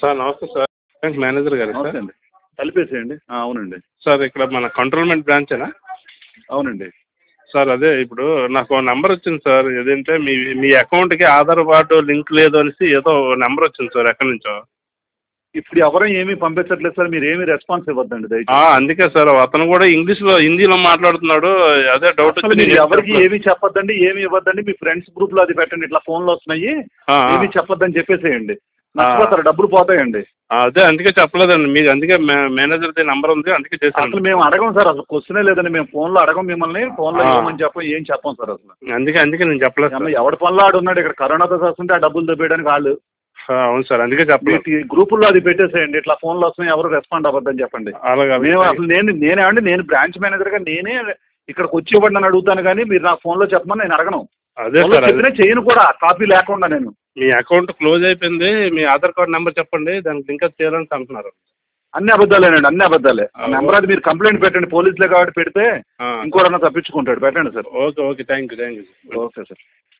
Sir నమస్తే sir bank manager గారు నమస్తే సార్ అండి కలిపేసేయండి ఆ, అవునండి సార్ ఇక్కడ మన కంట్రోల్మెంట్ బ్రాంచేనా అవునండి సార్ అదే ఇప్పుడు నాకు నెంబర్ వచ్చింది సార్ ఏదంటే మీ మీ అకౌంట్కి ఆధార్ కార్డు లింక్ లేదు అనేసి ఏదో నెంబర్ వచ్చింది సార్ ఎక్కడి నుంచో ఇప్పుడు ఎవరూ ఏమీ పంపించట్లేదు సార్ మీరు ఏమీ రెస్పాన్స్ ఇవ్వద్దండి ఆ, దయచేసి అందుకే సార్ అతను కూడా ఇంగ్లీష్లో హిందీలో మాట్లాడుతున్నాడు అదే డౌట్ అసలు మీరు ఎవరికి ఏమీ చెప్పొద్దండి ఏమీ ఇవ్వద్దండి మీ ఫ్రెండ్స్ గ్రూప్ లో అది పెట్టండి ఇట్లా ఫోన్లు వస్తున్నాయి ఆ, ఆ. ఏమీ చెప్పొద్దని చెప్పేసేయండి నచ్చిపోతారు డబ్బులు పోతాయండి ఆ, అదే అందుకే చెప్పలేదండి మీకు అందుకే మే- మేనేజర్ది నెంబర్ ఉంది అందుకే అసలు చేశాను మేము అడగం సార్ అసలు క్వశ్చనే లేదండి మేము ఫోన్లో అడగం మిమ్మల్ని ఫోన్లో ఆ. ఏమని చెప్పం ఏం చెప్పం సార్ అసలు అందుకే అందుకే నేను చెప్పలేదు ఏమన్నా సార్ ఎవడి పనిలో ఆడు ఉన్నాడు ఇక్కడ కరోనాతో వస్తుంటే ఆ డబ్బులు దొబ్బేయడానికి వాళ్ళు ఆ, అవును సార్ అందుకే చెప్పలేదు మీ గ్రూపుల్లో అది పెట్టేసేయండి ఇట్లా ఫోన్లు వస్తున్నాయి ఎవరు రెస్పాండ్ అవ్వద్దని చెప్పండి అలాగే మేము అసలు నేను నేనేమండి నేను బ్రాంచ్ మేనేజర్గా నేనే ఇక్కడికి వచ్చి ఇవ్వండి అని అడుగుతాను కానీ మీరు నాకు ఫోన్లో చెప్పమని నేను అడగను అదే ఫోన్లో సార్ అదే. చెప్పినా చేయను కూడా కాపీ లేకుండా నేను మీ అకౌంట్ క్లోజ్ అయిపోయింది మీ ఆధార్ కార్డ్ నెంబర్ చెప్పండి దానికి లింక్ అప్ చేయాలని అంటున్నారు అన్ని అబద్ధాలేనండి అన్ని అబద్ధాలే ఆ, నెంబర్ అది మీరు కంప్లైంట్ పెట్టండి పోలీసులే కాబట్టి పెడితే ఆ, ఇంకోరన్నా తప్పించుకుంటాడు పెట్టండి sir okay okay thank you thank you okay sir